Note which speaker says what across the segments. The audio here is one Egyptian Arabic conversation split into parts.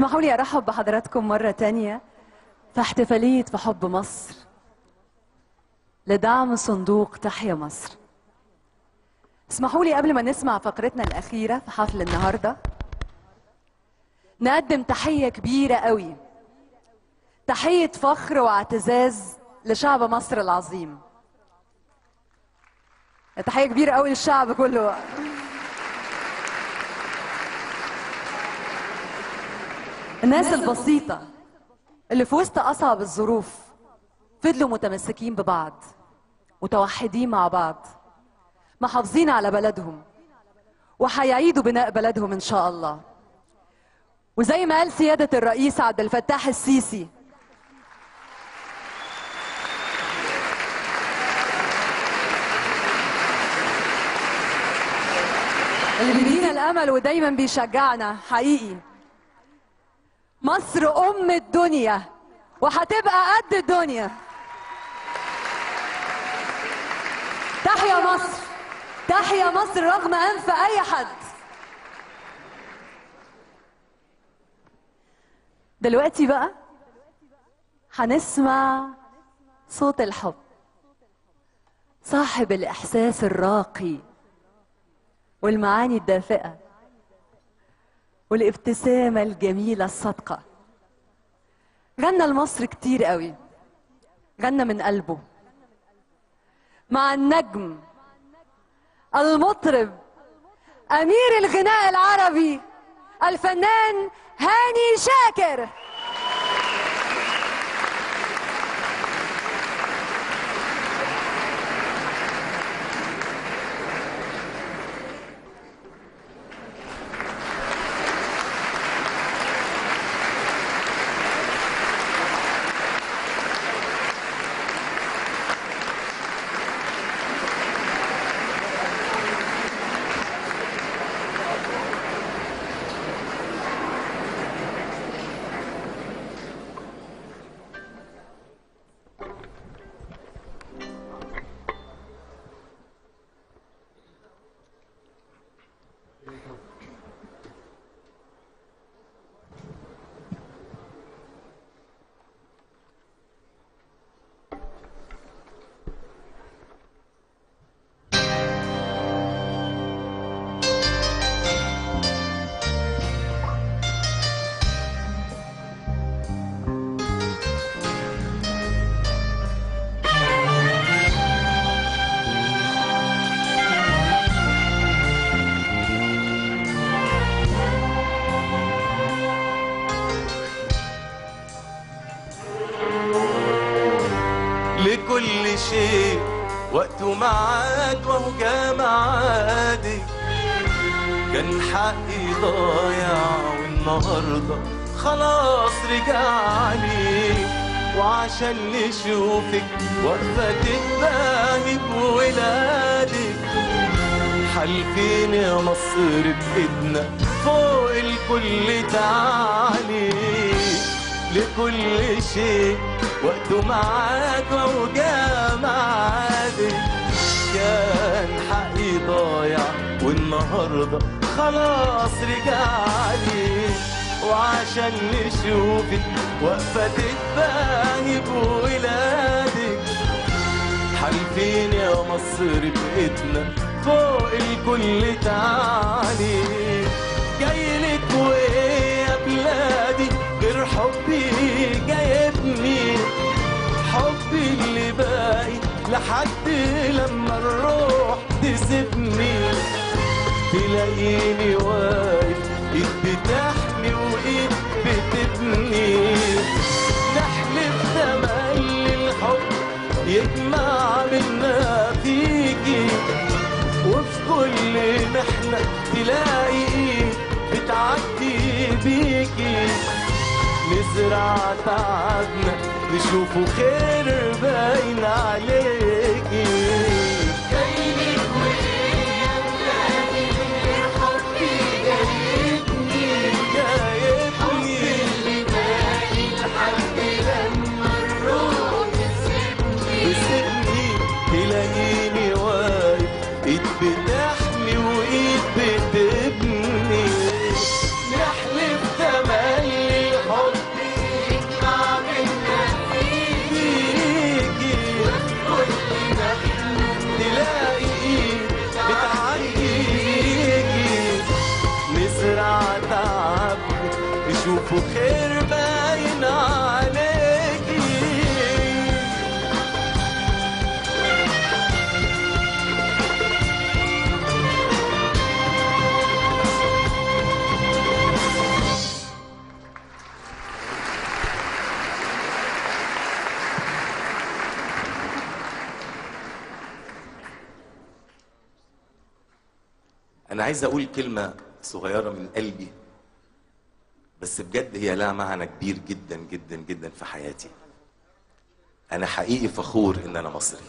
Speaker 1: اسمحوا لي ارحب بحضراتكم مرة تانية في احتفالية في حب مصر لدعم صندوق تحيا مصر اسمحوا لي قبل ما نسمع فقرتنا الأخيرة في حفل النهاردة نقدم تحية كبيرة قوي تحية فخر واعتزاز لشعب مصر العظيم تحية كبيرة قوي للشعب كله الناس البسيطة اللي في وسط أصعب الظروف فضلوا متمسكين ببعض متوحدين مع بعض محافظين على بلدهم وهيعيدوا بناء بلدهم إن شاء الله وزي ما قال سيادة الرئيس عبد الفتاح السيسي اللي بيدينا الأمل ودايما بيشجعنا حقيقي مصر أم الدنيا وهتبقى قد الدنيا تحيا مصر تحيا مصر رغم أنف أي حد دلوقتي بقى هنسمع صوت الحب صاحب الإحساس الراقي والمعاني الدافئة والابتسامة الجميلة الصادقة غنى لمصر كتير قوي غنى من قلبه مع النجم المطرب أمير الغناء العربي الفنان هاني شاكر
Speaker 2: لكل شيء وقت ومعاد وهو جا معادي كان حقي ضايع والنهارده خلاص رجعلي وعشان نشوفك واقفة تتباهي بولادك حالفين يا مصر بإيدنا فوق الكل تعالي لكل شيء وقته معاد وجا معادك كان حقي ضايع والنهارده خلاص رجعلي وعشان نشوفك واقفة تتباهي بولادك حالفين يا مصر بإيدنا فوق الكل تعالي جايلك وايه يا بلادي غير حبي جايبني حبي اللي باقي لحد لما الروح تسيبني تلاقيني واقف ايد بتحمي وايد بتبني نحلف تملي الحب يجمع منا فيكي وفي كل محنة تلاقي ايد بتعدي بيكي نزرع تعبنا نشوفه خير باين عليكي جايلك وايه يا بلادي غير حبي جايبني جايبني لحد لما الروح تسيبني تلاقيني واقف ايد بتحمي وايد بتبني نحلف تملي
Speaker 3: أنا عايز أقول كلمة صغيرة من قلبي بس بجد هي لها معنى كبير جدا جدا جدا في حياتي أنا حقيقي فخور إن أنا مصري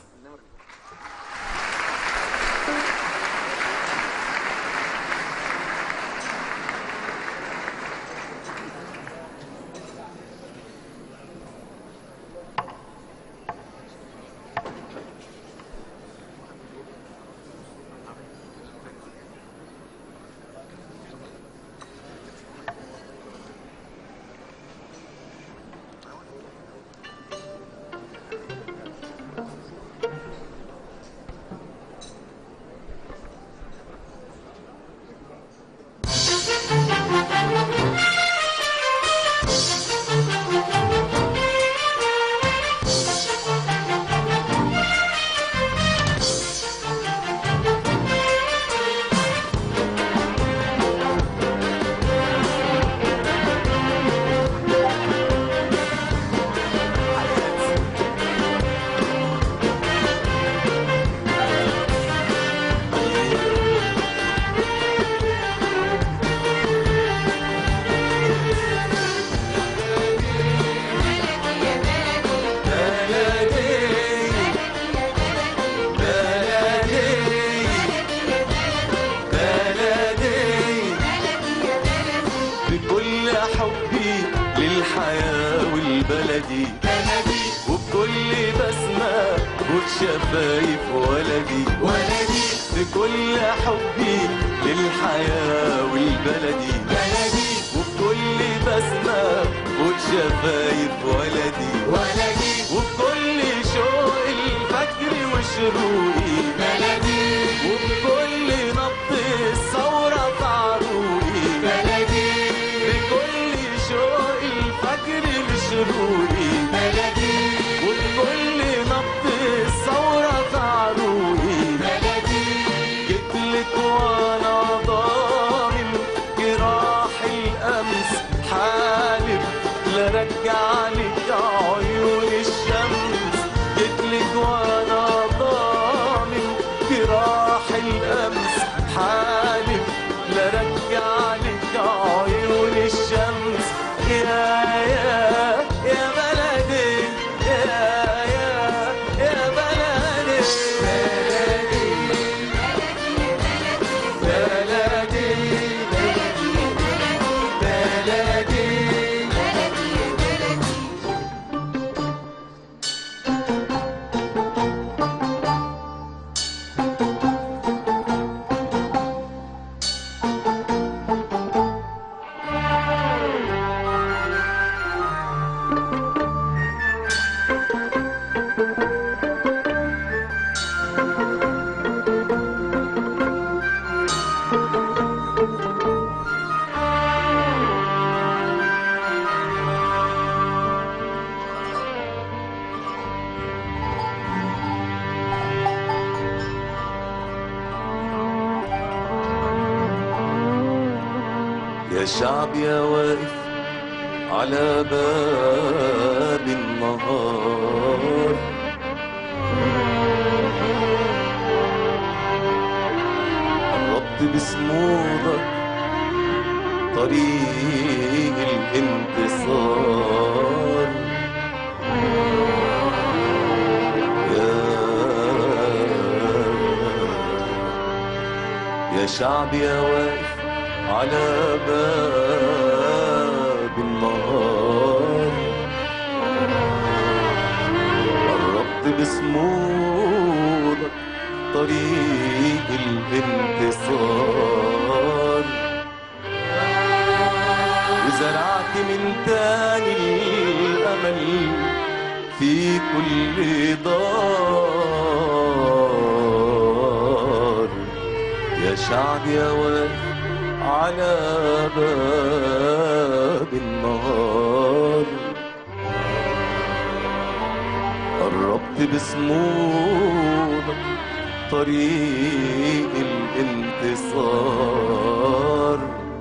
Speaker 3: بكل حبي للحياة والبلدي وبكل بسمة وشفايف ولدي ولدي بكل حبي للحياة والبلدي بلدي وبكل بسمة وشفايف ولدي ولدي وبكل شوق الفجر وشروقي بلدي وبكل نبض الثورة في عروقي بلدي بكل شوق الفجر لشروقي بلدي وبكل نبض الثورة في عروقي بلدي جيتلك وانا ضامن جراح الامس حالف لا رجع لك عيون الشمس جيتلك وانا ضامن جراح الامس حالف لا رجع لك عيون الشمس يا يا يا بلدي يا يا يا بلدي بلدي بلدي يا شعب يا واقف على باب النهار قربت بسمومك طريق الانتصار يا يا شعب يا واقف على باب النهار قربت بسمومك طريق الانتصار وزرعت من تاني الأمل في كل دار يا شعب يا واقف على باب النهار قربت بسمومك طريق الانتصار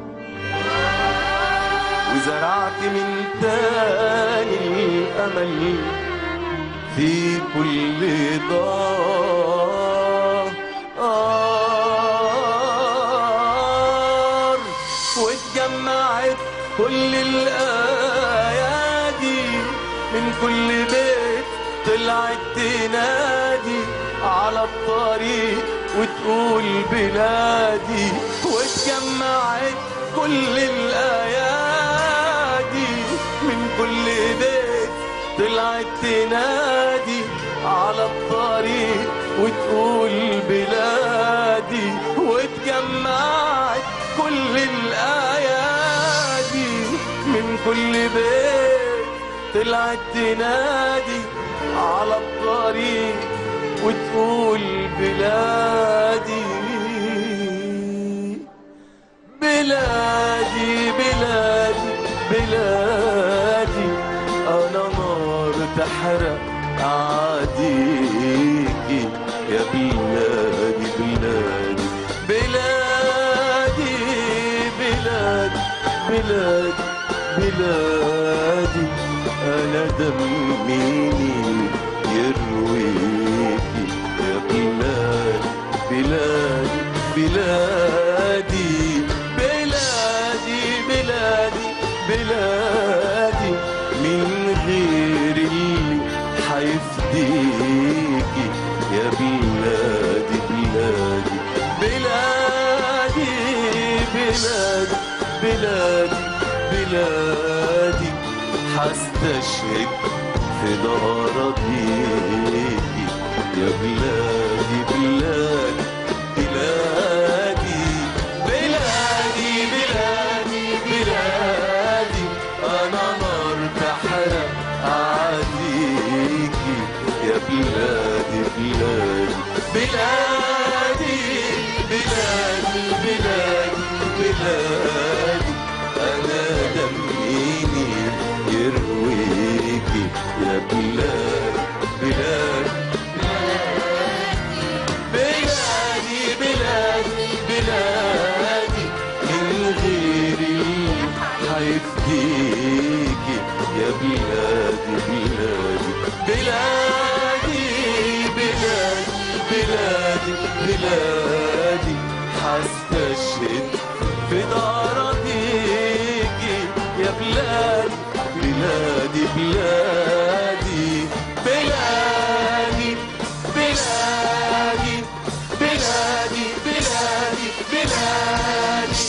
Speaker 3: وزرعت من تاني الأمل في كل دار
Speaker 2: كل الآيادي من كل بيت طلعت تنادي على الطريق وتقول بلادي واتجمعت كل الآيادي من كل بيت طلعت تنادي على الطريق وتقول بلادي واتجمعت كل الآيادي من كل بيت طلعت تنادي على الطريق وتقول بلادي بلادي بلادي بلادي أنا نار تحرق عاديكي يا بلادي بلادي بلادي بلادي بلادي بلادي أنا دميني يرويكي يا بلادي بلادي بلادي بلادي بلادي بلادي من غير اللي حيفديكي يا بلادي بلادي بلادي بلادي بلادي بلادي حستشهد في دار ضيقي يا بلادي بلادي بلادي بلادي بلادي بلادي انا نار تحرق عاديكي يا بلادي بلادي بلادي بلادي بلادي بلادي انا دميني يرويكي يا بلاد بلاد بلادي بلادي بلادي من غيري حيفديكي يا بلادي بلادي بلادي بلادي بلادي بلادي حستشهد في دار ضيقي يا بلادي بلادي بلادي بلادي بلادي بلادي بلادي بلادي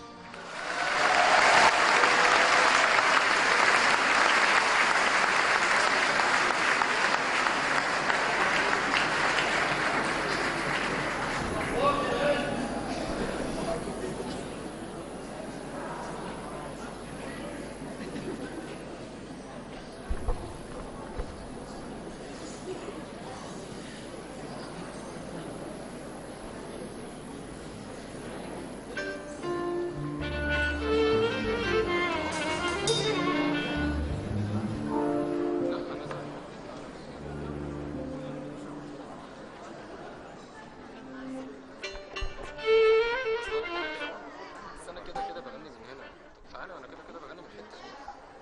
Speaker 4: بس انا كده كده بغني من هنا طب تعالى وانا كده كده بغني من الحته دي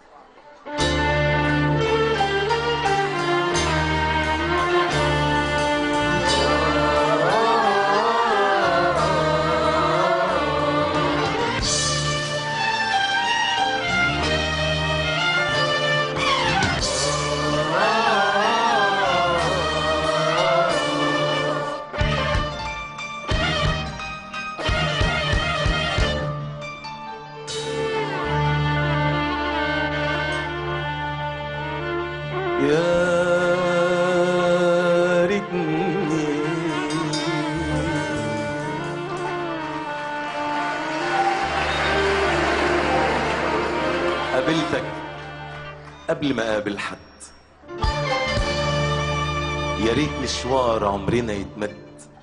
Speaker 2: يا ريتني قابلتك قبل ما اقابل حد يا ريت مشوار عمرنا يتمد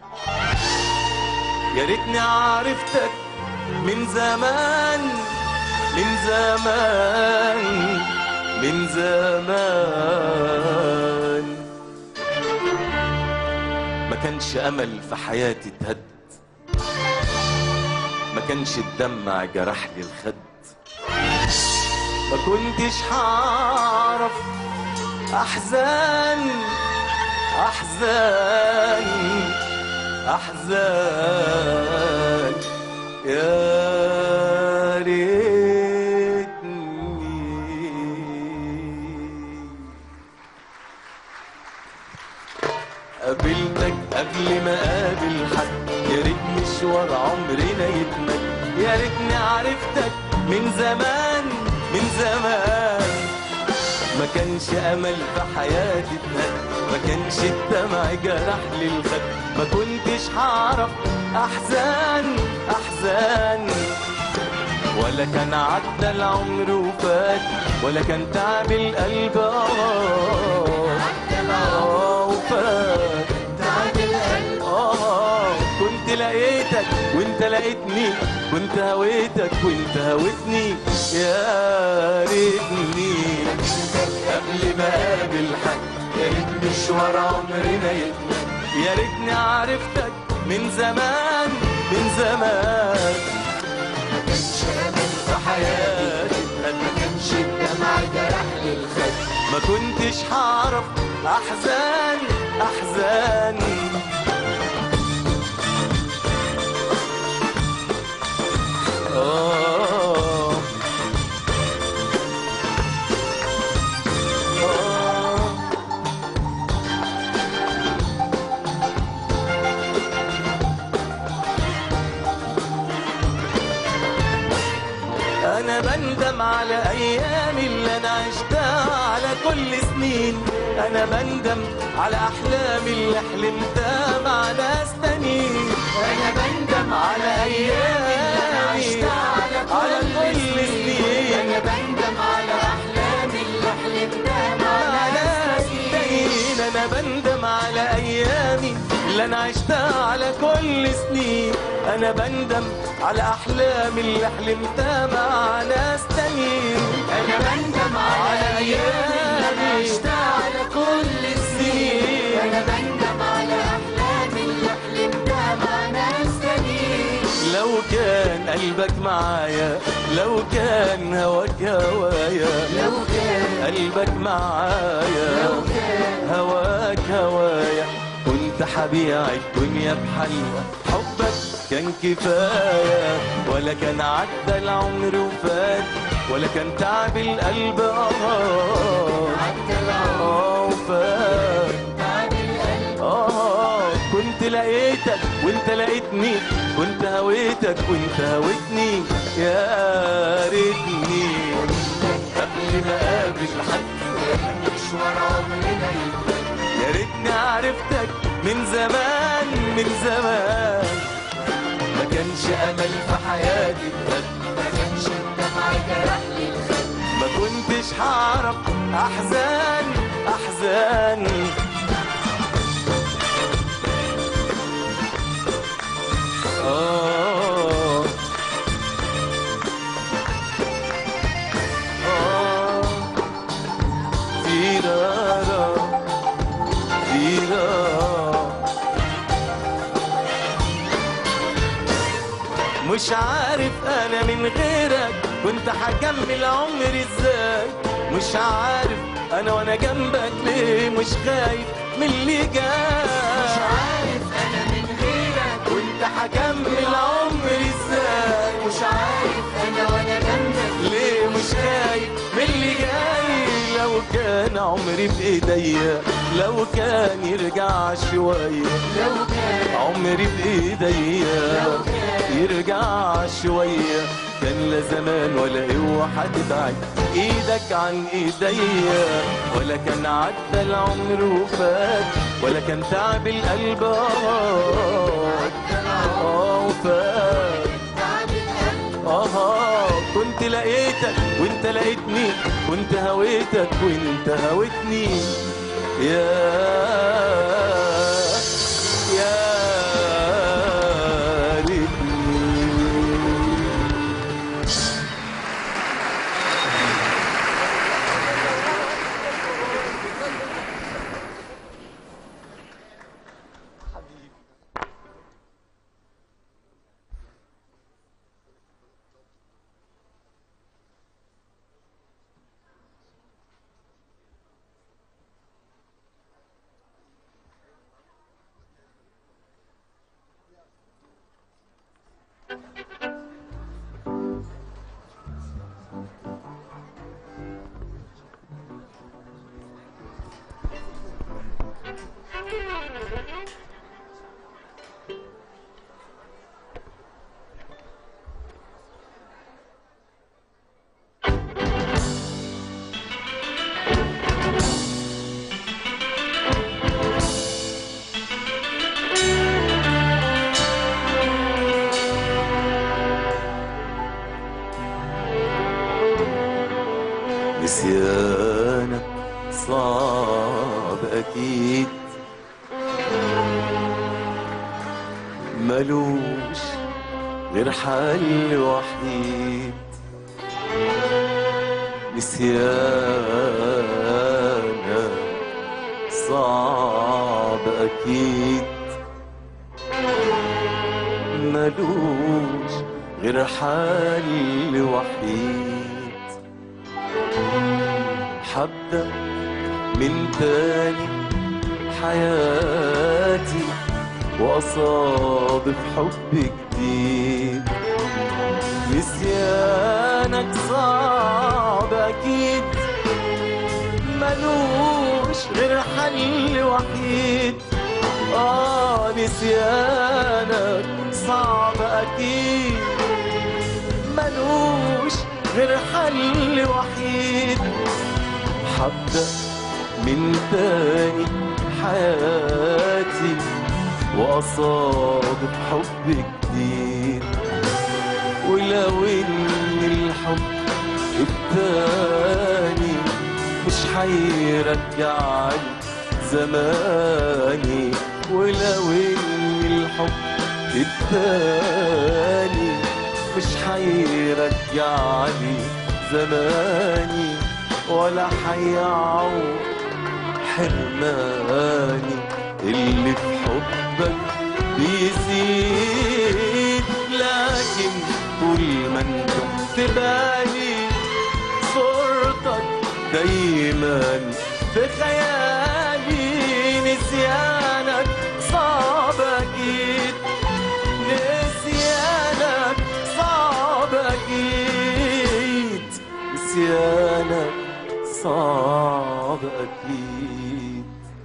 Speaker 2: يا ريتني عرفتك من زمان من زمان من زمان ما كانش امل في حياتي اتهد ما كانش الدمع جرح لي الخد ما كنتش هعرف احزان احزان احزان يا ريت ما قابل حد يا ريت مشوار عمرنا يتمد يا ريتني عرفتك من زمان من زمان ما كانش امل في حياتي اتهد ما كانش الدمع جرح لي الخد ما كنتش هعرف احزان احزان ولا كان عدى العمر وفات ولا كان تعب القلب اه اه وفات اه كنت لقيتك وانت لقيتني كنت هويتك وانت هويتني يا ريتني قبل ما اقابل حد يا ريت مشوار عمرنا يتمد يا ريتني عرفتك من زمان من زمان في حياتي ما كانش الدمع جرح لي الخد ما كنتش هعرف احزان احزان آه آه انا بندم على ايامي اللي انا عشتها على كل سنين انا بندم على احلامي اللي حلمتها مع ناس تانيين انا بندم على ايامي اللي انا عشتها على كل سنين انا بندم على احلامي اللي حلمتها مع ناس تانيين انا بندم على ايامي اللي انا عشتها على كل سنين انا بندم على احلامي اللي حلمتها مع ناس تانيين انا بندم على ايامي اللي انا عشتها على كل سنين انا بندم على احلامي اللي حلمتها مع ناس تانيين لو كان قلبك معايا لو كان هواك هوايا لو كان قلبك معايا لو كان هواك هوايا كنت حبيع الدنيا بحلوة حبك كان كفاية ولا كان عدى العمر وفات ولا كان تعب القلب اه اه وفات اه كنت لقيتك وانت لقيتني كنت هويتك وانت هويتني يا ريتني قبل ما اقابل حد مشوار عمرنا يا ريتني عرفتك من زمان من زمان ما كانش امل في حياتي اتهد ما كانش الدمع جرح لي الخد ما كنتش هعرف احزان احزان آه آه تيرارا تيرا مش عارف انا من غيرك كنت هكمل عمري ازاي مش عارف انا وانا جنبك ليه مش خايف من اللي جاي مش عارف انا من غيرك كنت هكمل عمري ازاي مش عارف انا وانا جنبك ليه مش خايف من اللي جاي لو كان عمري بايديا لو كان يرجع شويه لو كان عمري بايديا لو كان يرجع شويه كان لا زمان ولا قوة هتبعد ايدك عن ايديا ولا كان عدى العمر وفات ولا كان تعب القلب اه اه وفات اه كنت لقيتك وانت لقيتني كنت هويتك وانت هويتني يا يا ريتني
Speaker 3: نسيانك صعب أكيد ملوش غير حل وحيد نسيانك صعب أكيد ملوش غير حل وحيد حبدأ من تاني حياتي وأصادف حب جديد نسيانك صعب أكيد ملوش غير حل وحيد آه نسيانك صعب أكيد ملوش غير حل وحيد حبدأ من تاني حياتي وأصادف حب جديد ولو إن الحب التاني مش هيرجعني زماني ولو إن الحب التاني مش هيرجعني زماني ولا هيعوض حرماني اللي في حبك بيزيد لكن طول ما انت في بالي صورتك دايما في خيالي نسيانك صعب اكيد نسيانك صعب اكيد نسيانك صعب اكيد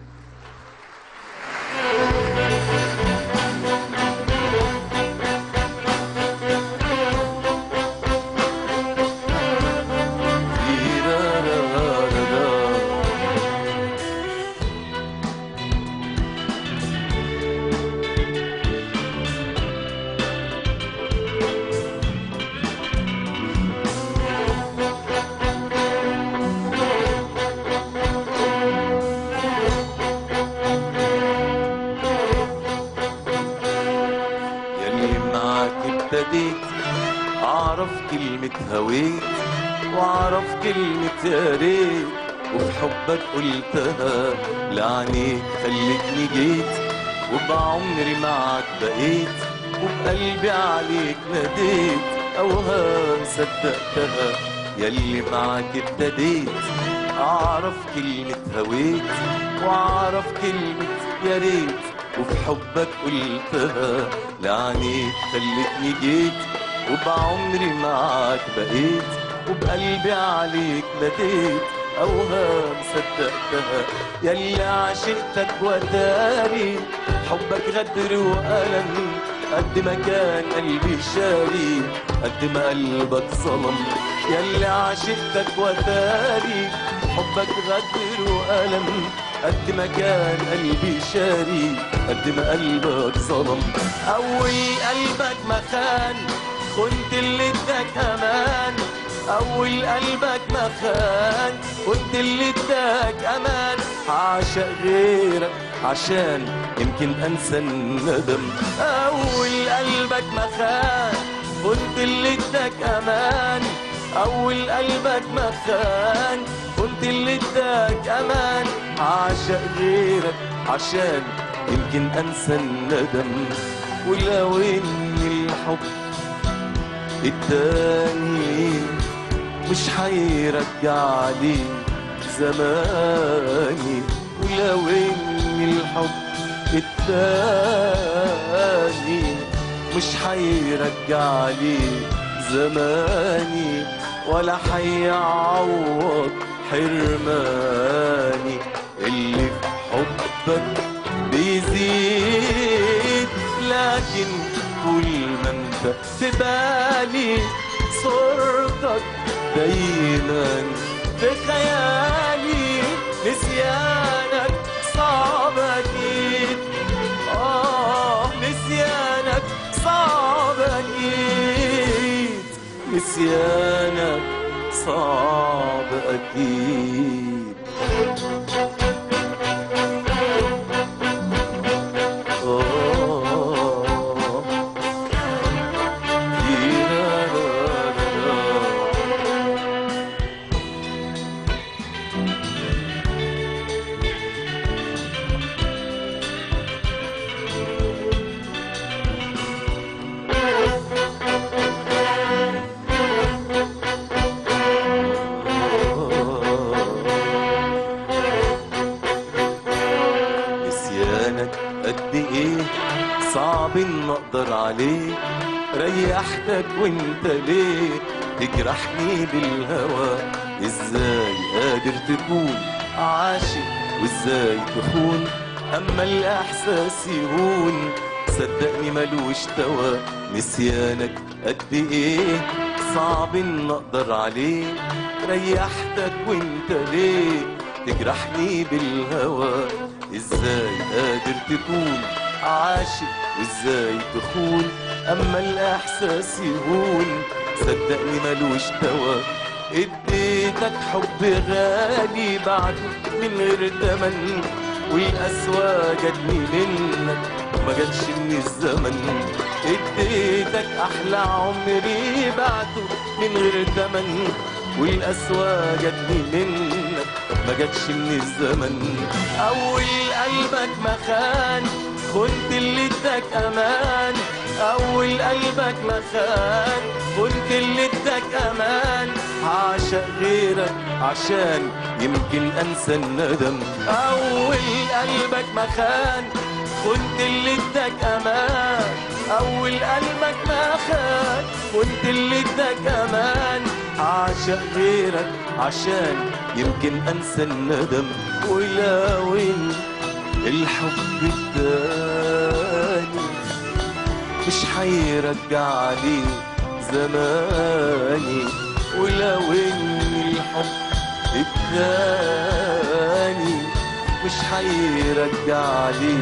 Speaker 3: يلي معاك ابتديت اعرف كلمة هويت واعرف كلمة يا ريت وفي حبك قلتها لعنيك خلتني جيت وبعمري معاك بقيت وبقلبي عليك ناديت اوهام صدقتها يلي معاك ابتديت اعرف كلمة هويت واعرف كلمة يا ريت وفي حبك قلتها لعنيك خلتني جيت وبعمري معاك بقيت وبقلبي عليك ناديت اوهام صدقتها يلي عشقتك وداري حبك غدر وألم قد ما كان قلبي شاري قد ما قلبك ظلم يلي عشقتك وداري حبك غدر وألم قد ما كان قلبي شاري قد ما قلبك ظلم أول قلبك ما خان كنت اللي اداك أمان أول قلبك ما خان كنت اللي اداك أمان عاشق غيرك عشان يمكن أنسى الندم أول قلبك ما خان كنت اللي اداك أمان أول قلبك ما خان كنت اللي اداك أمان عاشق غيرك عشان يمكن أنسى الندم ولو إن الحب التاني مش هيرجع لي زماني ولو ان الحب التاني مش هيرجع لي زماني ولا هيعوض حرماني اللي في حبك بيزيد لكن كل ما انت في بالي صورتك دايما في خيالي نسيانك صعب اكيد اه نسيانك صعب اكيد نسيانك صعب أكيد آه. دي-را-را-را-را. نسيانك قد ايه صعب ان اقدر عليه ريحتك وانت ليه تجرحني بالهوى ازاي قادر تكون عاشق وازاي تخون اما الاحساس يهون صدقني ملوش توا نسيانك قد ايه صعب ان اقدر عليه ريحتك وانت ليه تجرحني بالهوى ازاي قادر تكون عاشق وازاي تخون اما الاحساس يهون صدقني ملوش توا اديتك حب غالي بعده من غير تمن والقسوة جاتني منك ما جاتش من الزمن اديتك احلى عمري بعده من غير تمن والقسوة جاتني منك ما جاتش من الزمن اول قلبك ما خان كنت اللي اداك امان اول قلبك ما خان كنت اللي اداك امان عاشق غيرك عشان يمكن انسى الندم اول قلبك ما خان كنت اللي اداك امان اول قلبك ما خان كنت اللي اداك امان عاشق غيرك عشان يمكن انسى الندم ولو إن الحب التاني مش هيرجع لي زماني ولو ان الحب التاني مش هيرجع لي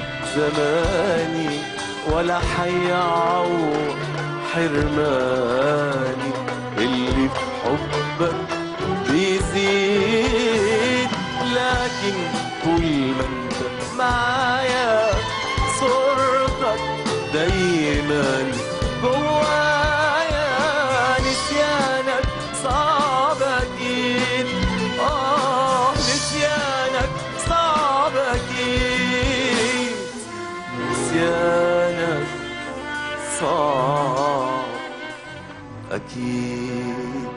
Speaker 3: زماني ولا هيعوض حرماني اللي في حبك بيزيد لكن طول ما انت معايا صورتك دايما جوايا نسيانك صعب اكيد اه نسيانك صعب اكيد نسيانك صعب اكيد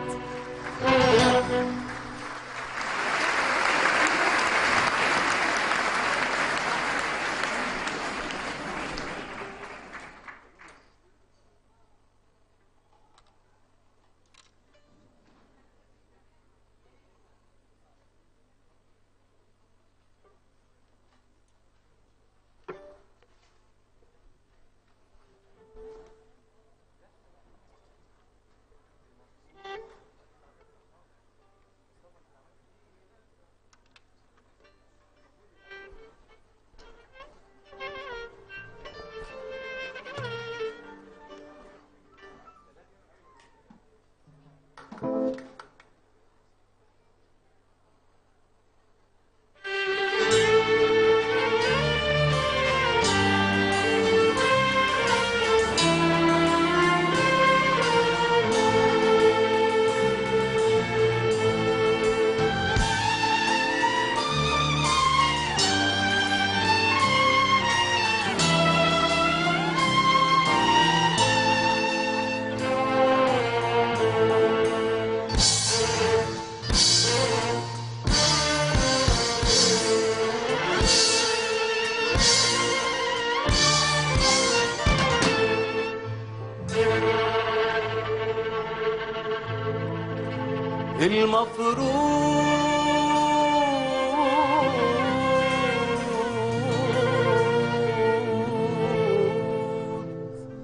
Speaker 3: المفروض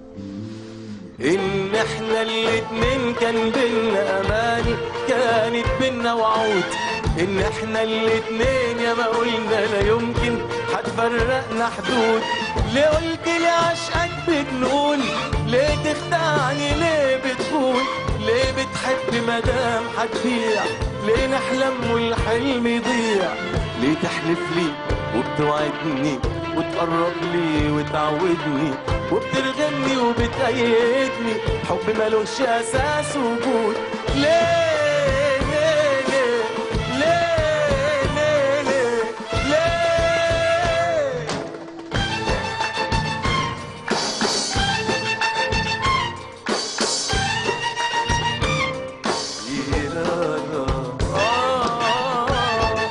Speaker 3: ان احنا الاتنين كان بينا اماني كانت بينا وعود ان احنا الاتنين يا ما قلنا لا يمكن هتفرقنا حدود ليه قلت لي عشقك بجنون ليه تخدعني ليه بتخون ليه بتخون تحب مدام حتبيع ليه نحلم والحلم يضيع ليه تحلف لي وبتوعدني وتقرب لي وتعودني وبترغمني وبتأيدني حب ملوش أساس وجود ليه ليه ليه ليه ليه ليه ليه يرانا آه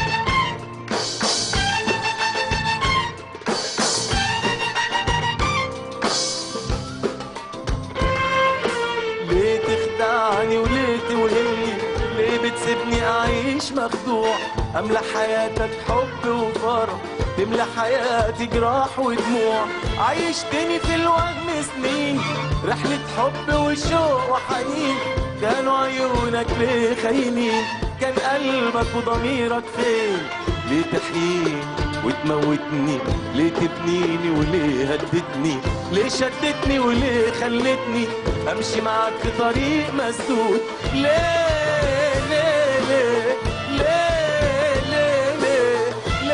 Speaker 3: ليه تخدعني وليه توهمني ليه بتسيبني اعيش مخدوع املى حياتك حب وفرح تملى حياتي جراح ودموع عيشتني في الوهم سنين رحلة حب وشوق وحنين كانوا عيونك ليه خاينين كان قلبك وضميرك فين ليه تحييني وتموتني ليه تبنيني وليه هددني ليه شدتني وليه خلتني امشي معاك في طريق مسدود ليه ليه ليه ليه ليه ليه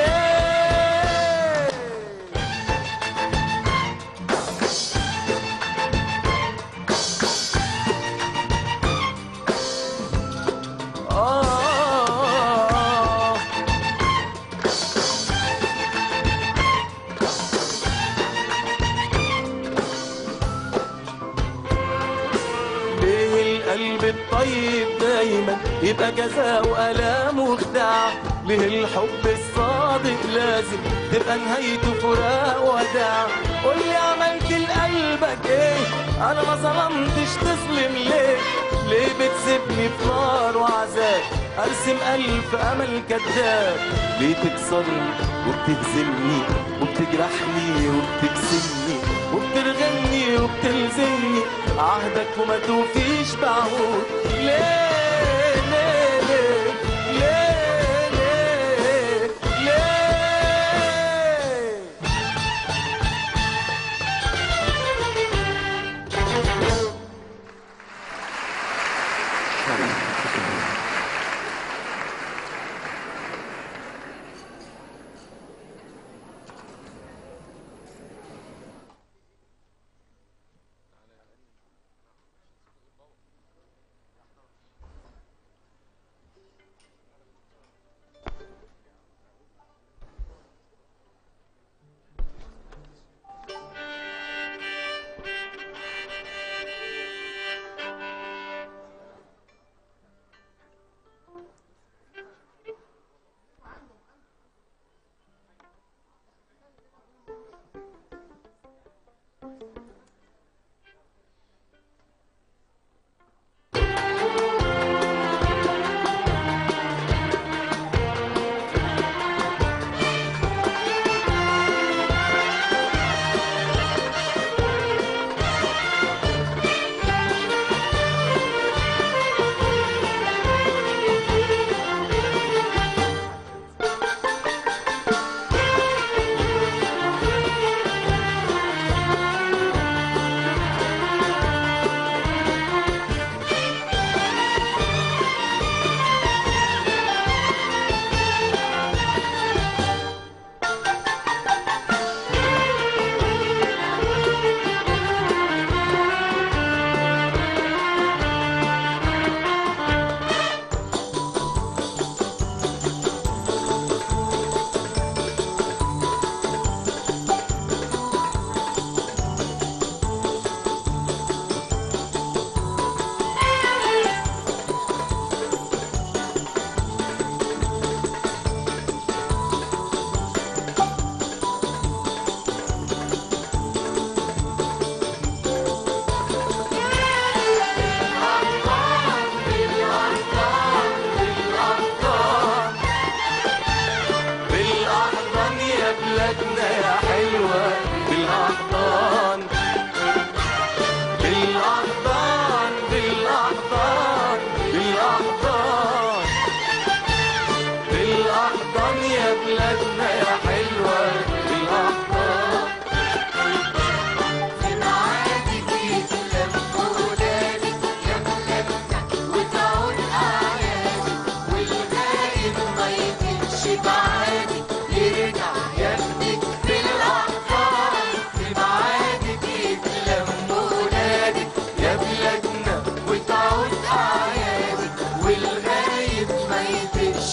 Speaker 3: ليه آه ليه القلب الطيب دايما يبقى جزاء وألام وخداع ليه الحب الصادق لازم تبقى نهايته فراق وداع قول لي عملت لقلبك ايه انا ما ظلمتش تظلم ليه ليه بتسيبني في نار وعذاب ارسم الف امل كذاب ليه تكسرني وبتهزمني وبتجرحني وبتكسرني وبترغمني وبتلزمني عهدك وما توفيش بعهود ليه ليه ليه ليه ليه ليه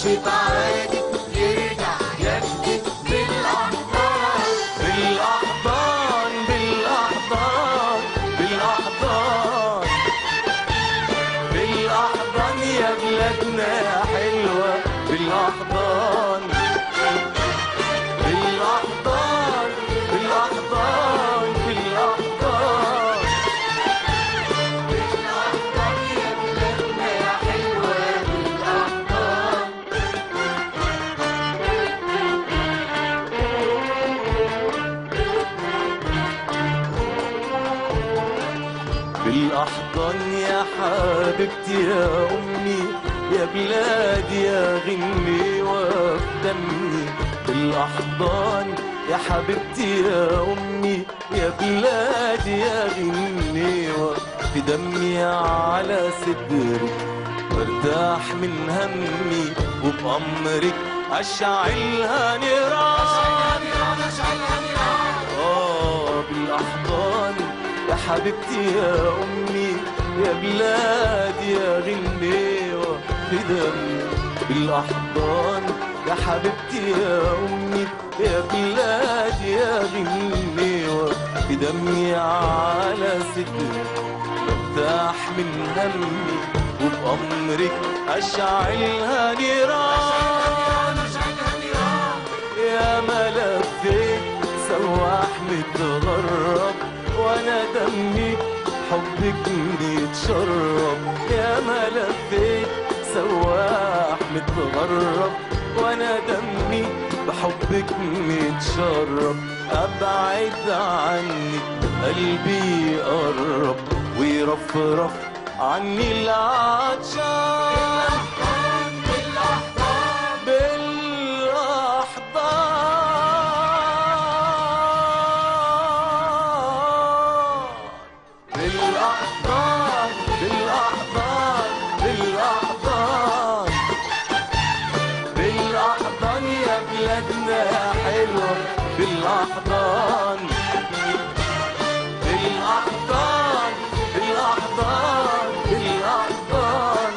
Speaker 2: تعادي يرجع يجدد بالأحضان بالأحضان بالأحضان بالأحضان بالأحضان يا بلادنا يا حلوة بالأحضان بالأحضان بالأحضان بالأحضان بالأحضان يا حبيبتي يا أمي يا بلادي يا غني وفي دمي بالأحضان يا حبيبتي يا أمي يا بلادي يا غني وفي دمي على صدري برتاح من همي وبأمرك أشعلها نيران آه بالأحضان يا حبيبتي يا أمي يا بلادي يا غنيوة في دمي بالأحضان يا حبيبتي يا أمي يا بلادي يا غنيوة في دمي على صدري برتاح من همي وبأمرك أشعلها نيران يا ما لفيت سواح متغرب وانا دمي حبك متشرب يا ما لفيت سواح متغرب وانا دمي بحبك متشرب ابعد عنك قلبي يقرب ويرفرف عني العطشان بالأحضان بالأحضان بالأحضان بالأحضان بالأحضان يا بلادنا يا حلوة بالأحضان بالأحضان بالأحضان بالأحضان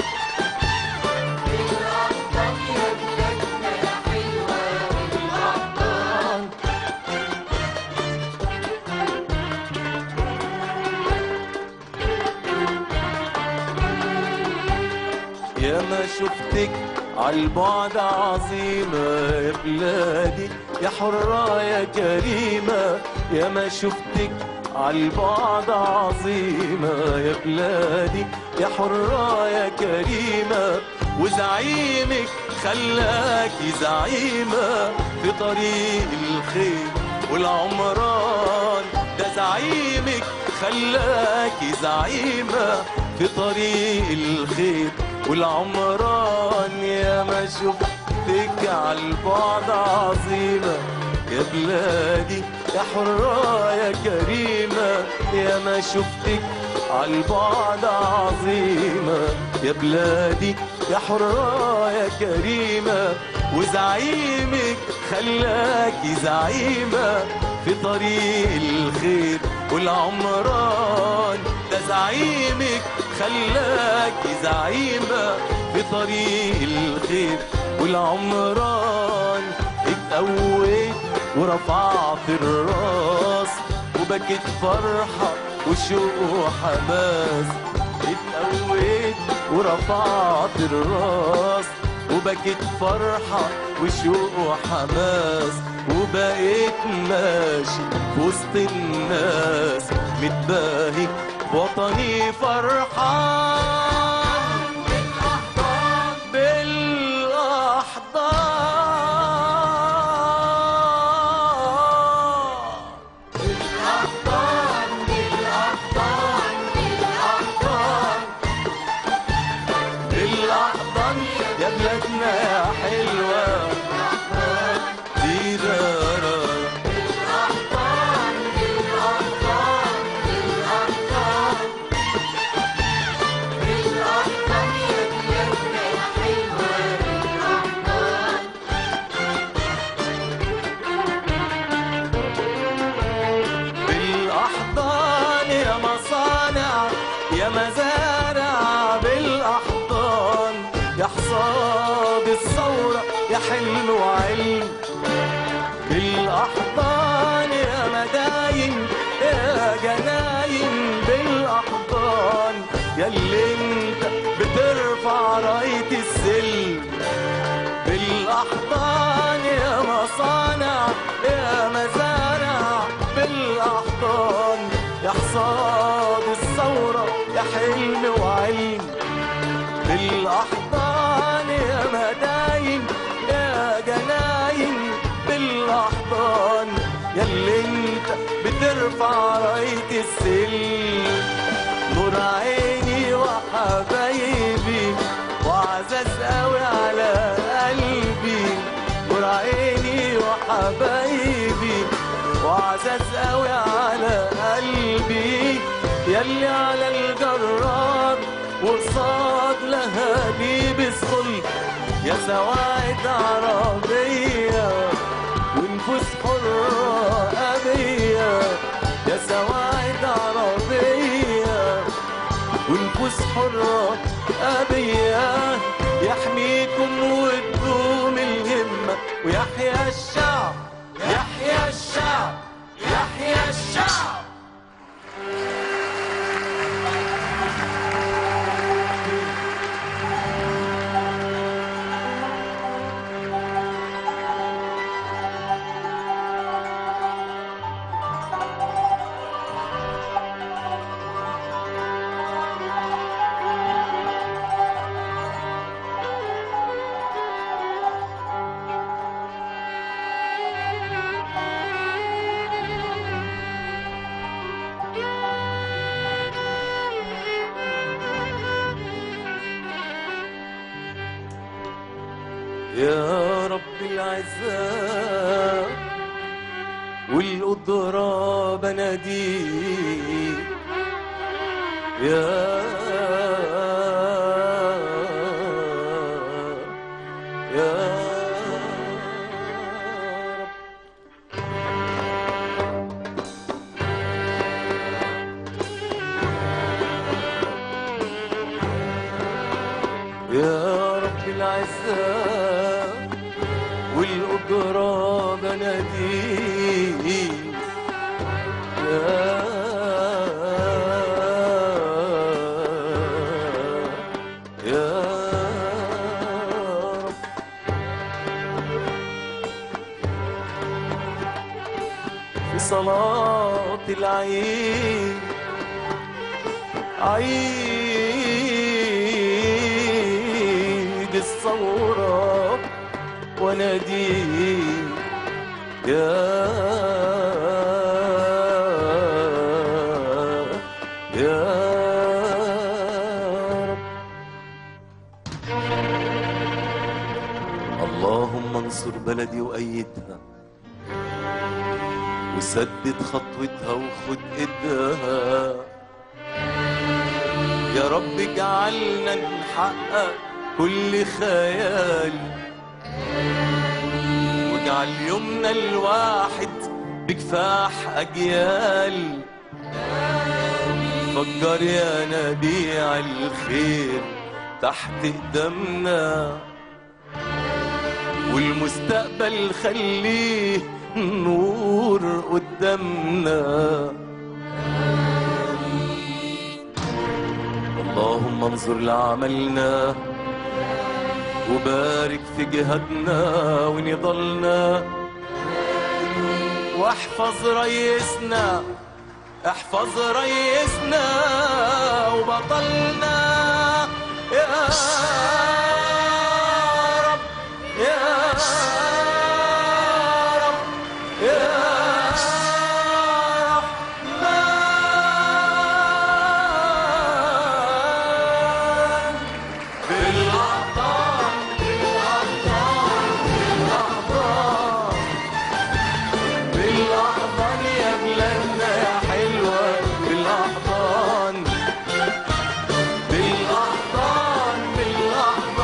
Speaker 2: يا ما شفتك عالبعد عظيمة يا بلادي يا حرة يا كريمة يا ما شفتك عالبعد عظيمة يا بلادي يا حرة يا كريمة وزعيمك خلاكي زعيمة في طريق الخير والعمران ده زعيمك خلاكي زعيمة في طريق الخير والعمران يا ما شفتك عالبعد عظيمة يا بلادي يا حرة يا كريمة يا ما شفتك عالبعد عظيمة يا بلادي يا حرة يا كريمة وزعيمك خلاكي زعيمة في طريق الخير والعمران ده زعيمك خلاكي زعيمة في طريق الخير والعمران اتقويت ورفعت الراس وبكت فرحة وشوق وحماس اتقويت ورفعت الراس وبكت فرحة وشوق وحماس وبقيت ماشي في وسط الناس متباهي بوطني فرحان بالأحضان بالأحضان يا بلادنا يا حلوة ديرارا يا جناين بالاحضان ياللي انت بترفع رايه السلم بالاحضان يا مصانع يا مزارع بالاحضان يا حصاد الثوره يا حلم وعلم بالاحضان يا مداين يا جناين بالاحضان ياللي انت بترفع رايه السلم نور عيني وحبايبي وعزاز قوي على قلبي نور عيني وحبايبي وعزاز قوي على قلبي ياللي على الجراد وقصاد لهالي بالصلب يا سواعد عربية ونفوس حرة أبية يا سواعد عربية ونفوس حرة أبية يحميكم وتدوم الهمة ويحيى الشعب يحيى الشعب يحيى الشعب يا رب العزاء والقدرة بناديك يا يا رب يا رب العزاء والقدرة بناديك يا يا رب في صلاة العيد عيد الثورة وناديك يا يا رب اللهم انصر بلدي وأيدها وسدد خطوتها وخد ايدها يا رب اجعلنا نحقق كل خيال واجعل يومنا الواحد بكفاح أجيال فجر يا نبيع الخير تحت قدامنا والمستقبل خليه نور قدامنا اللهم انظر لعملنا وبارك في جهادنا ونضلنا واحفظ ريسنا احفظ ريسنا وبطلنا يا رب يا رب يا رحمن بالأحضان بالأحضان بالأحضان بالأحضان يا بلادنا يا حلوة بالأحضان بالأحضان بالأحضان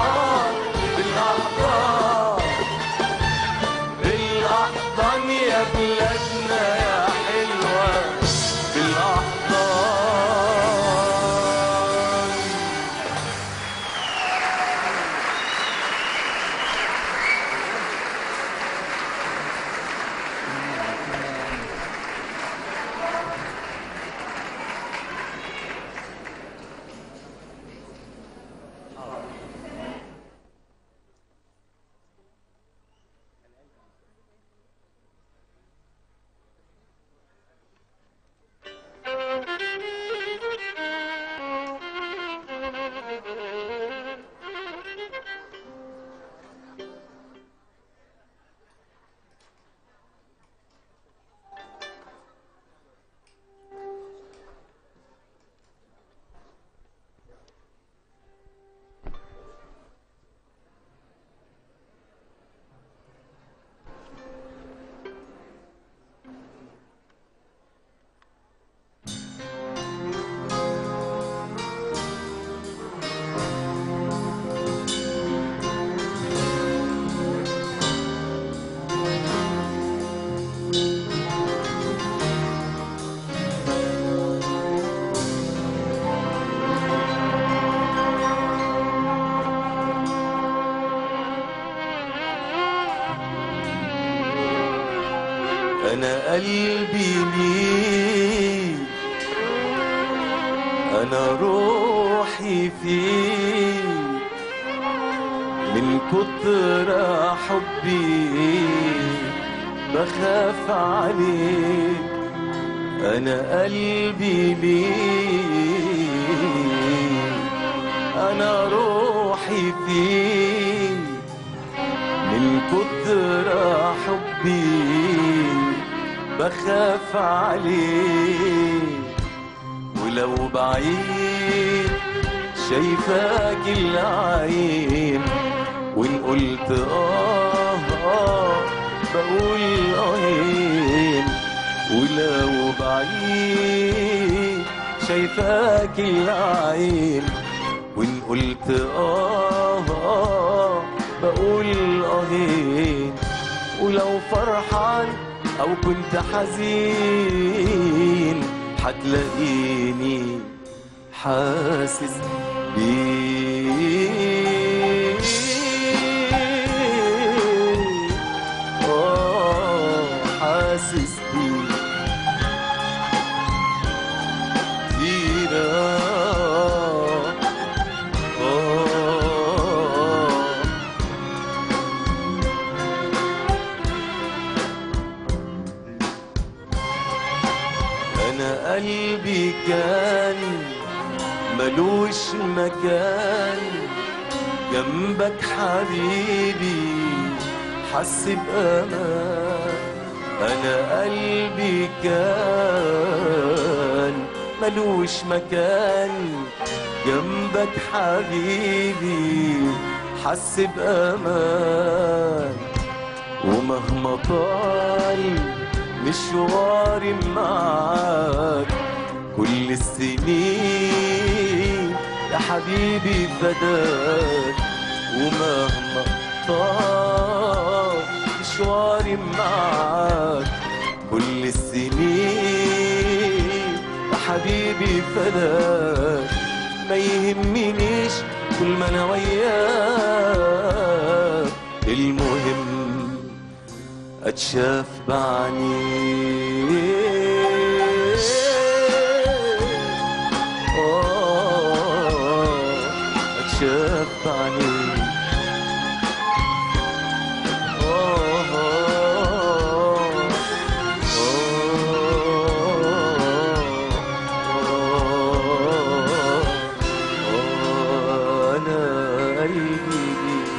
Speaker 2: انا قلبي ليك انا روحي فيك من كتر حبي بخاف عليك انا قلبي ليك انا روحي فيك من كتر حبي بخاف عليك ولو بعيد شايفاك العين وان قلت اه اه بقول اهين ولو بعيد شايفاك العين وان قلت اه اه بقول اهين ولو فرحان او كنت حزين حتلاقيني حاسس بيك آه، حاسس بيك تيرا آه انا قلبي كان ملوش مكان جنبك حبيبي حس بامان انا قلبي كان ملوش مكان جنبك حبيبي حس بامان ومهما طال مشواري معاك كل السنين يا حبيبي فداك ومهما طال مشواري معاك كل السنين يا حبيبي فداك ما يهمنيش كل ما انا وياك المهم اتشاف بعينيك آه، اتشاف بعينيك آه، آه، أنا قلبي ليك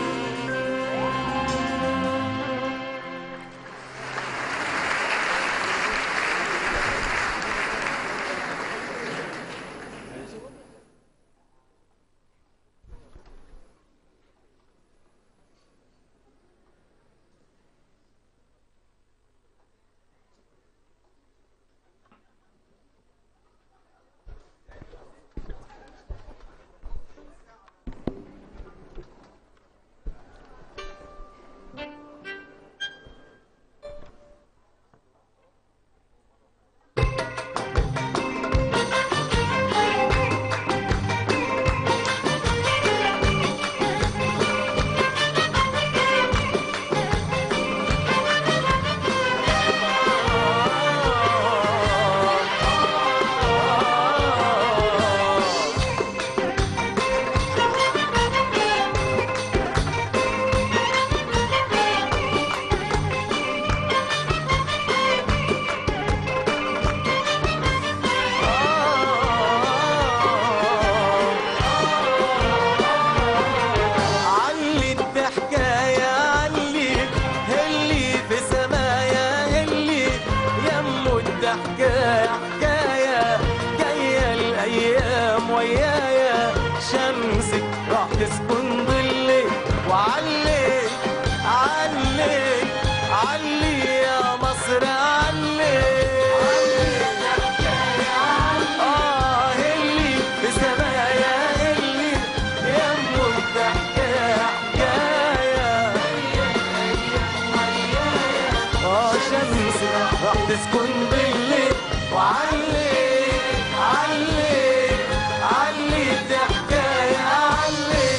Speaker 2: علي الضحكاية علي اللي في سمايا اللي يمو الضحكاية حكاية جاية الأيام ويايا شمسك راح تسكن ظلي وعلي علي علي يا مصر علي آه اللي في سمايا اللي يمو الضحكاية حكاية اه شمس راح تسكن بالليل وعلي علي علي الضحكاية علي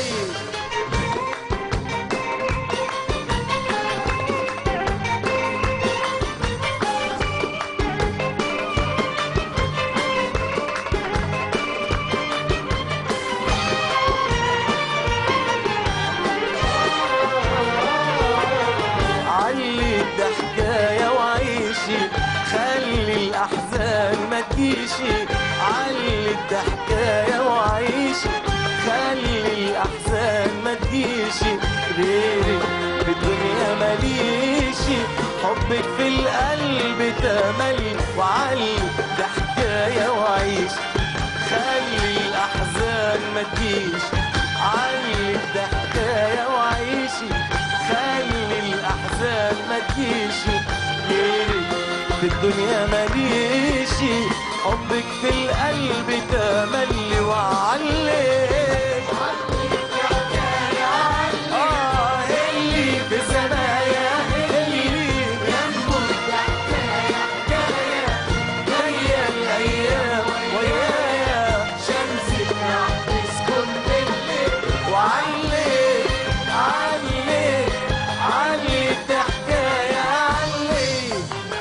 Speaker 2: تجيشي علي الضحكاية وعيشي خلي الأحزان ما تجيشي غيرك في الدنيا ماليشي حبك في القلب تملي وعلي الضحكاية وعيشي خلي الأحزان ما تجيش علي الضحكاية وعيشي خلي الأحزان ما تجيش غيرك في الدنيا ماليشي حبك في القلب تملي وعلي آه اللي في سمايا اللي ينبض جاية جاية الأيام ويايا شمسك تسكن بالليل وعلي علي علي الضحكاية علي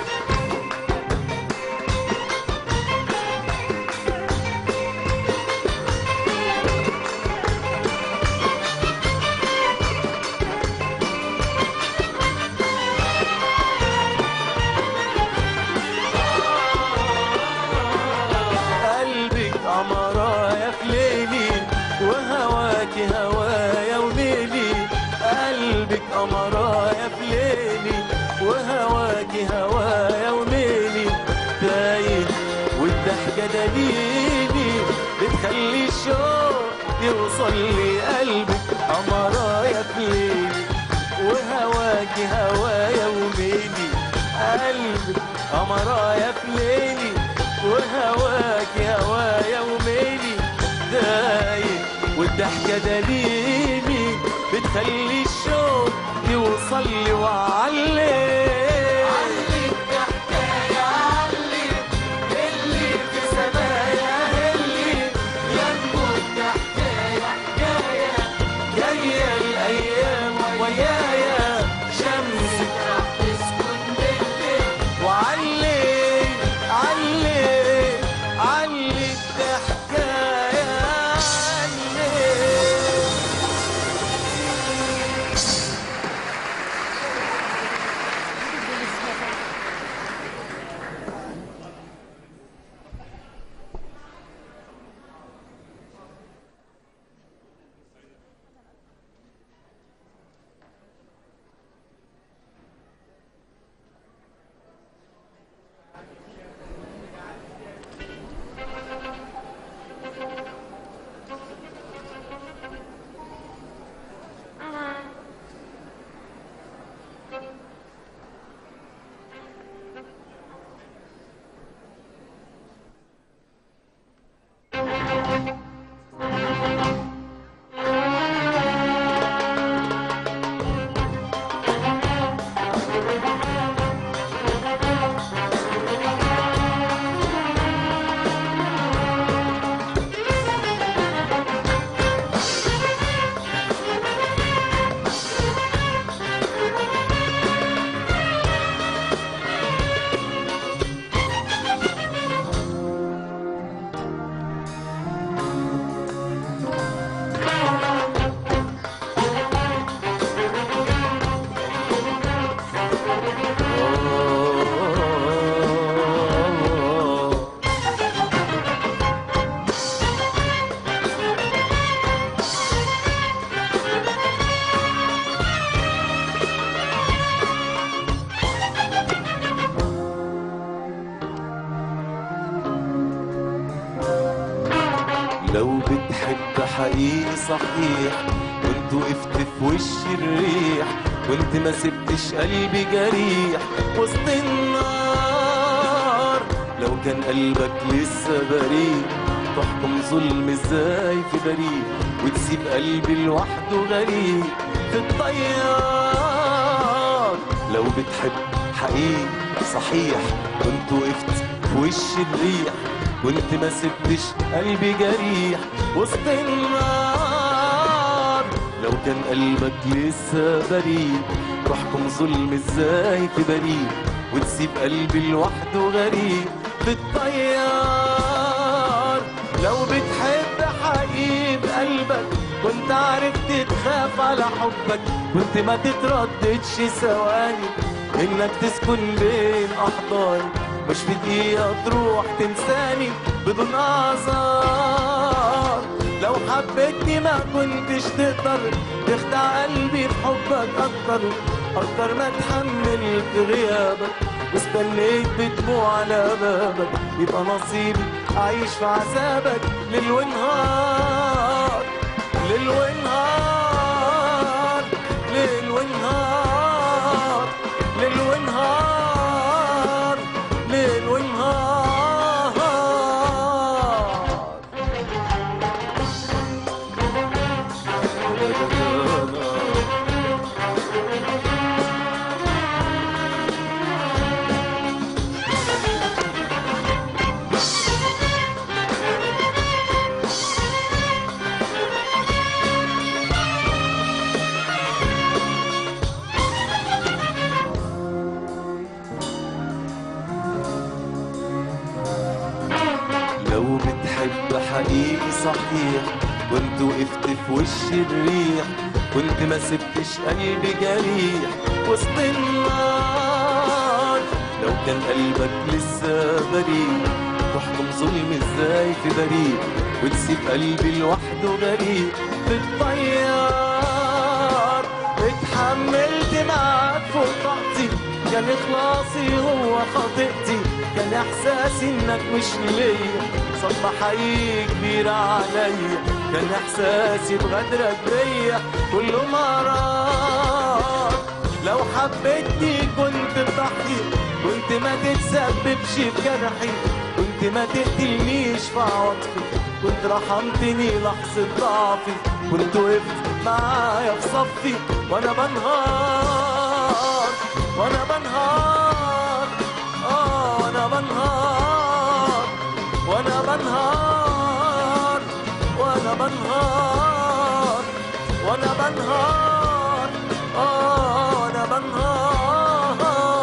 Speaker 2: قلبك قمرايا في ليلي وهواك هوايا وليلي قلبك قمرايا في ليلي وهواك هوايا وليلي باين والضحكة دليلي بتخلي الشوق يوصل لي قلبك قمرايا في ليلي وهواك هوايا وميلي قلبك قمرايا في ليلي وهواك هوايا وميلي دايم والضحكة دليلي بتخلي الشوق يوصل لي وعلي علي الضحكة يا علي اللي في سمايا اللي ينبو الضحكة جاية جاية الأيام ويايا شمسك راح تسكن بالليل وعلي علي علي الضحكة يا علي لو بتحب حقيقي صحيح كنت وقفت في وش الريح كنت ما سبتش قلبي جريح وسط النار لو كان قلبك لسه بريء تحكم ظلم ازاي في بريء وتسيب قلبي لوحده غريب في الطيار لو بتحب حقيقي صحيح كنت وقفت في وش الريح كنت ما سبتش قلبي جريح وسط النار لو كان قلبك لسه بريء تحكم ظلم ازاي في بريء وتسيب قلبي لوحده غريب في الطيار لو بتحب حقيقي بقلبك كنت عرفت تخاف على حبك كنت ما تترددش ثواني انك تسكن بين احضاني
Speaker 3: مش في دقيقة تروح تنساني بدون اعذار لو حبيتني ما كنتش تقدر تخدع قلبي في حبك اكتر اكتر ما اتحملت غيابك واستنيت بدموع على بابك يبقى نصيبي اعيش في عذابك ليل ونهار ليل ونهار ليل ونهار ليل ونهار ليل ونهار لو بتحب حقيقي صحيح كنت وقفت في وش الريح كنت ما سبتش قلبي جريح وسط النار لو كان قلبك لسه بريء تحكم ظلم ازاي في بريء وتسيب قلبي لوحده غريق في الطيار اتحملت معاك فوق طاقتي كان اخلاصي هو خطيئتي كان احساسي انك مش ليا صدمة حقيقي كبيرة عليا كان احساسي بغدرك بيا كله مرار لو حبيتني كنت تضحي كنت ما تتسببش في جرحي كنت ما تقتلنيش في عواطفي كنت رحمتني لحظة ضعفي كنت وقفت معايا في صفي وانا بنهار وانا بنهار اه وانا بنهار وانا بنهار وانا بنهار وانا بنهار اه وانا بنهار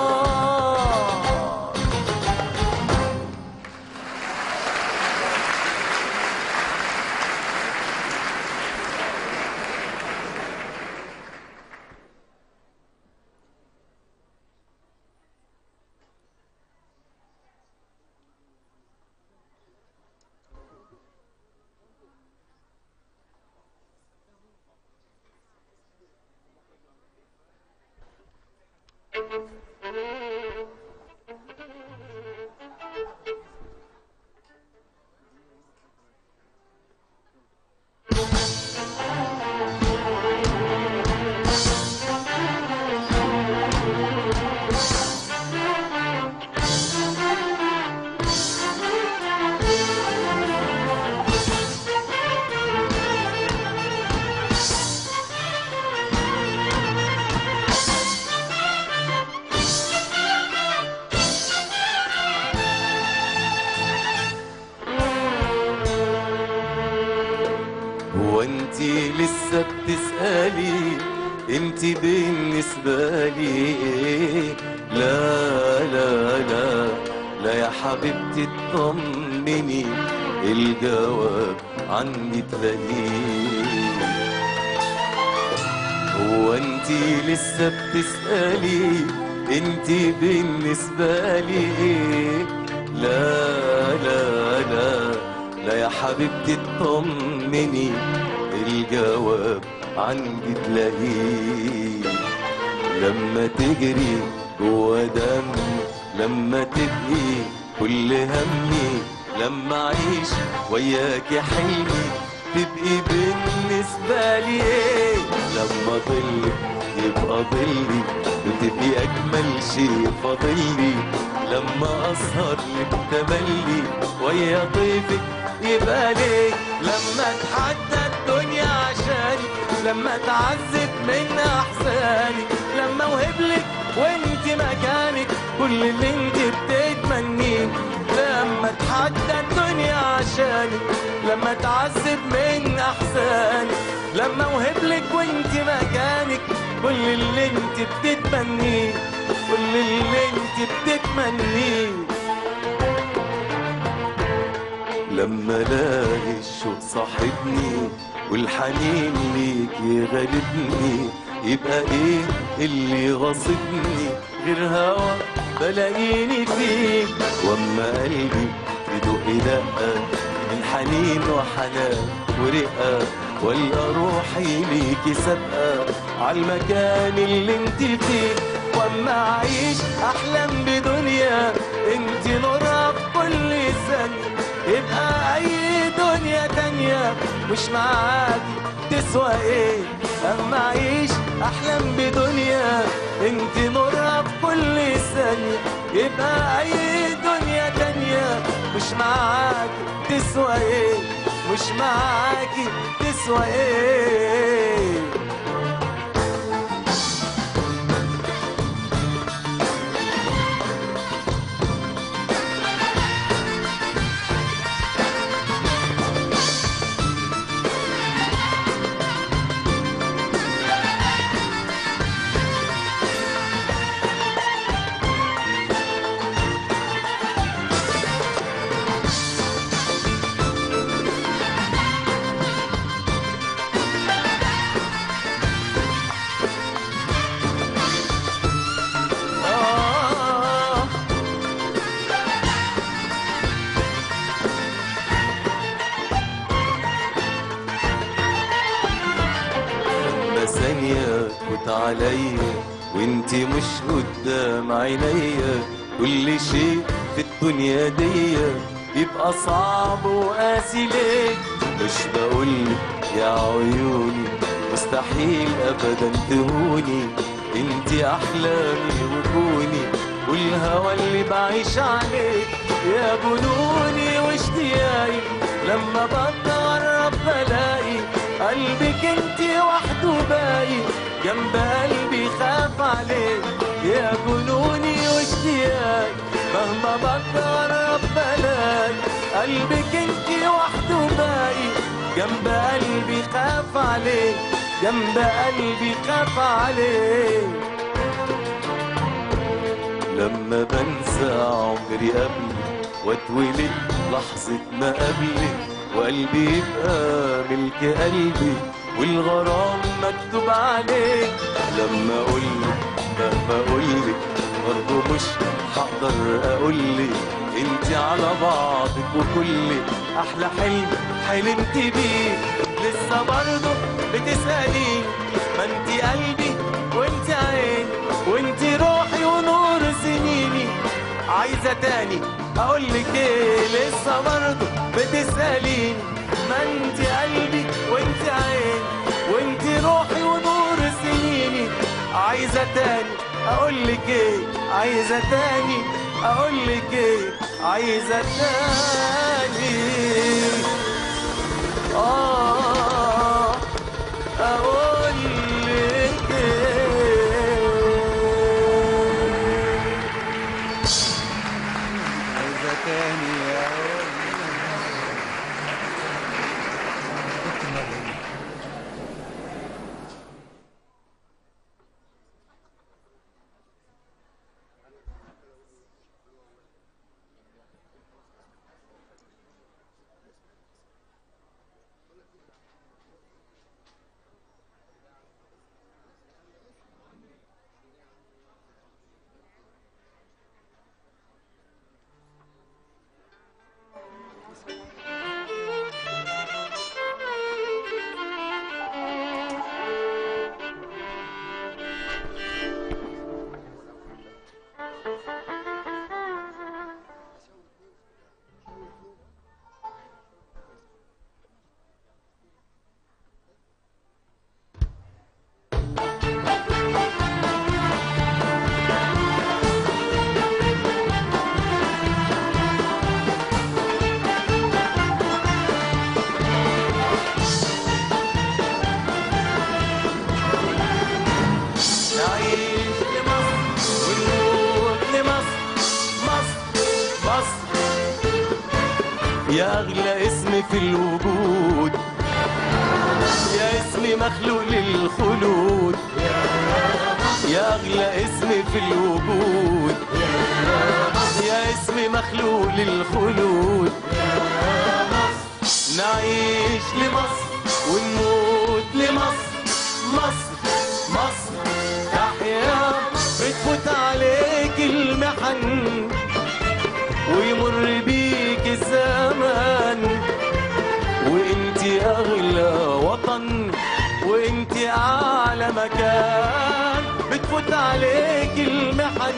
Speaker 3: هو انت لسه بتسألي انت بالنسبة لي ايه لا لا لا لا يا حبيبتي اطمني الجواب عني تلاقيه هو انت لسه بتسألي انت بالنسبة لي ايه لا لا لا لا يا حبيبتي اطمني الجواب عندي تلاقيه لما تجري جوا دمي لما تبقي كل همي لما اعيش وياك حلمي تبقي بالنسبة لي ايه لما ضلك يبقى ضلي وتبقي اجمل شيء فاضلي لما اسهر لك تملي ويا ضيفك يبقى ليه لما اتحدى الدنيا عشاني لما اتعذب من احزاني لما اوهبلك وانت مكانك كل اللي انت بتتمنيه لما اتحدى الدنيا عشانك لما اتعذب من احزاني لما اوهبلك وانت مكانك كل اللي انت بتتمنيه كل اللي انت بتتمنيه لما الاقي الشوق صاحبني والحنين ليك يغلبني يبقى ايه اللي غاصبني غير هوا
Speaker 2: بلاقيني فيك واما قلبي يدق دقة من حنين وحنان ورقة والقى روحي ليكي سابقة عالمكان اللي انت فيه واما اعيش احلم بدنيا انت نورها في كل ثانية يبقى اي دنيا تانية مش معاكي تسوى ايه اما اعيش احلم بدنيا انت نورها في كل ثانية يبقى اي دنيا تانية مش معاكي تسوى ايه مش معاكي تسوى ايه آه لما ثانية تفوت عليا وانتي مش قدام عينيا كل شيء في الدنيا دي يبقى صعب وقاسي ليه مش بقولك يا عيوني مستحيل ابدا تهوني انتي احلامي وكوني والهوى اللي بعيش عليك يا جنوني واشتياقي لما بقرب بلاقي قلبك انتي وحده باقي جنب قلبي خاف عليك يا جنوني واشتياقي مهما بقرب بلاقي قلبك انتي وحده باقي جنب قلبي خاف عليك جنب قلبي خاف عليك لما بنسى عمري قبلك واتولد لحظة ما قبلك وقلبي يبقى ملك قلبي والغرام مكتوب عليك لما اقولك مهما اقولك برضه مش هقدر اقولك انت على بعضك وكل احلى حلم حلمت بيه لسه برضه بتسأليني ما انت قلبي وانت عيني وانت روحي ونور سنيني عايزة تاني اقولك ايه لسه برضه بتسأليني ما انت قلبي وانت عيني وانت روحي ونور سنيني عايزة تاني اقولك ايه عايزة تاني اقولك ايه عايزة تاني آه أقولك إيه
Speaker 3: عايزة تاني أقول
Speaker 2: نعيش لمصر ونموت لمصر مصر مصر يا أغلى اسم في الوجود يا اسم مخلوق للخلود يا أغلى اسم في الوجود يا اسم مخلوق للخلود نعيش لمصر ونموت لمصر مصر مصر تحيا بتفوت عليك المحن المحن ويمر بيك الزمان وانت اغلى وطن وانت اعلى مكان بتفوت عليك المحن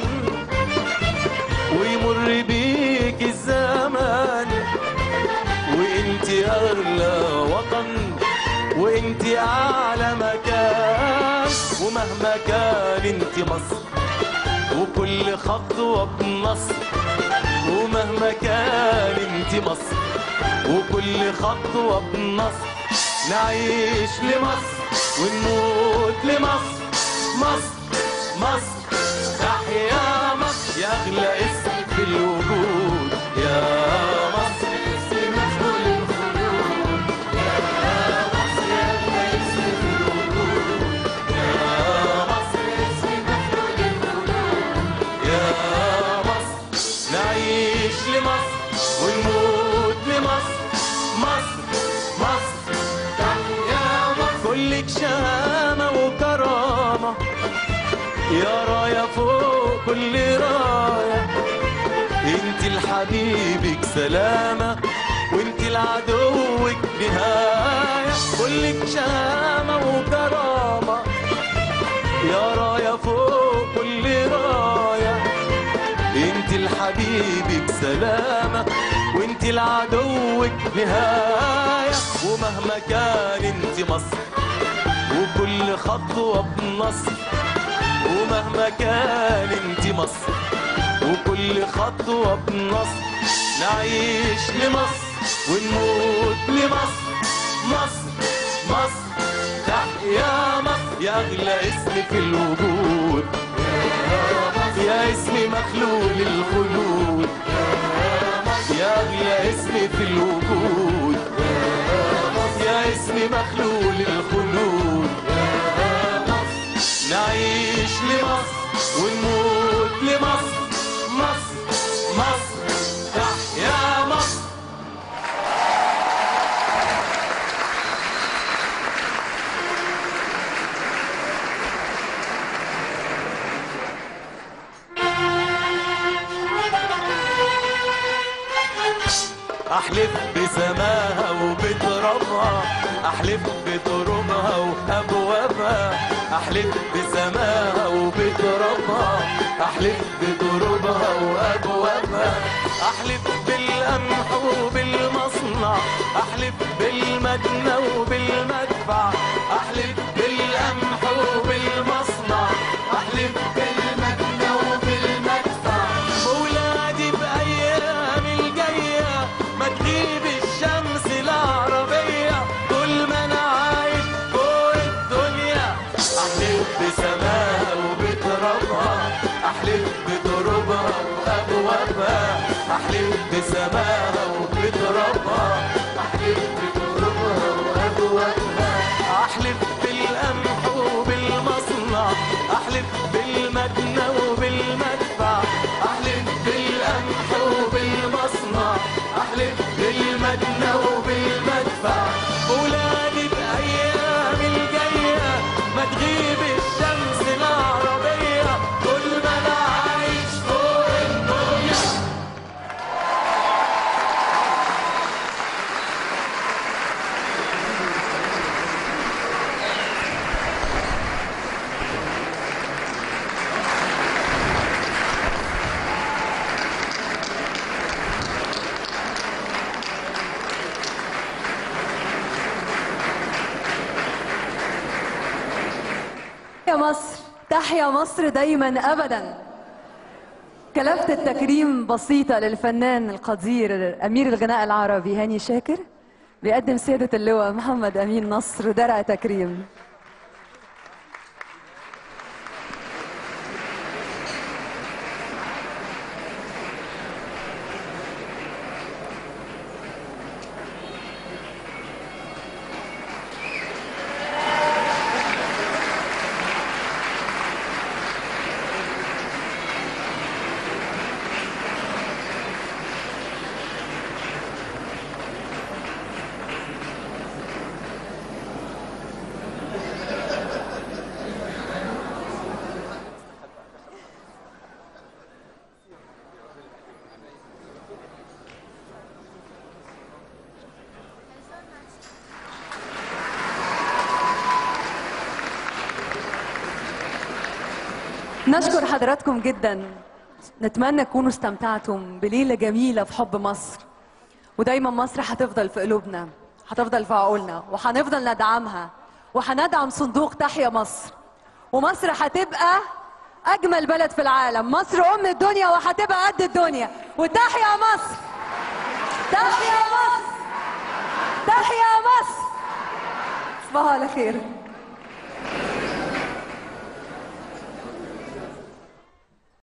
Speaker 2: ويمر بيك الزمان وانت اغلى وطن وانت اعلى مكان ومهما كان انت مصر وكل خطوه بنصر ومهما كان انت مصر وكل خطوه بنصر نعيش لمصر ونموت لمصر مصر مصر تحيا مصر يا اغلى اسم في الوجود يا مصر اسم مجهول الخلود يا مصر يا اغلى اسم في الوجود يا مصر اسم مجهول الخلود يا مصر نعيش لمصر ونموت لمصر مصر مصر تحيا مصر كلك شهامة وكرامة يا راية فوق كل راية انت لحبيبك سلامة وانت لعدوك نهاية كلك شهامة وكرامة يا راية فوق كل راية انت لحبيبك سلامة وانت لعدوك نهاية ومهما كان انت مصر وكل خطوة بنصر ومهما كان انت مصر وكل خطوة بنصر نعيش لمصر ونموت لمصر مصر مصر تحيا مصر يا أغلى اسم في الوجود يا اسم مخلول الخلود يا أغلى اسم في الوجود يا اسم مخلول الخلود نعيش لمصر ونموت لمصر مصر مصر تحيا مصر احلف بسماها وبترابها احلف بطرقها وابوابها احلف بسماها وبترابها احلف بطرقها وابوابها احلف بالقمح وبالمصنع احلف بالمدنى وبالمدفع احلف بالقمح وبالمصنع احلف بالمدنى وبالمدفع بولادي بايام الجايه ما تغيب الشمس العربيه طول ما انا عايش فوق الدنيا احلف بسماها وبترابها احلف بترابها وابوابها احلف بسماها وبترابها احلف بترابها وابوابها احلف بالقمح وبالمصنع احلف بالمدنى وبالمدفع احلف بالقمح وبالمصنع احلف بالمدنى وبالمدفع ولادي بايام الجايه ما تغيب الشمس العربيه كل ما انا عايش فوق الدنيا
Speaker 1: يا مصر تحيا مصر دايما ابدا كلفت التكريم بسيطة للفنان القدير أمير الغناء العربي هاني شاكر بيقدم سيادة اللواء محمد أمين نصر درع تكريم نشكر حضراتكم جدا نتمنى تكونوا استمتعتم بليلة جميلة في حب مصر ودايما مصر هتفضل في قلوبنا هتفضل في عقولنا وهنفضل ندعمها وهندعم صندوق تحيا مصر ومصر هتبقى أجمل بلد في العالم مصر أم الدنيا وهتبقى قد الدنيا وتحيا مصر تحيا مصر تحيا مصر تصبحوا على خير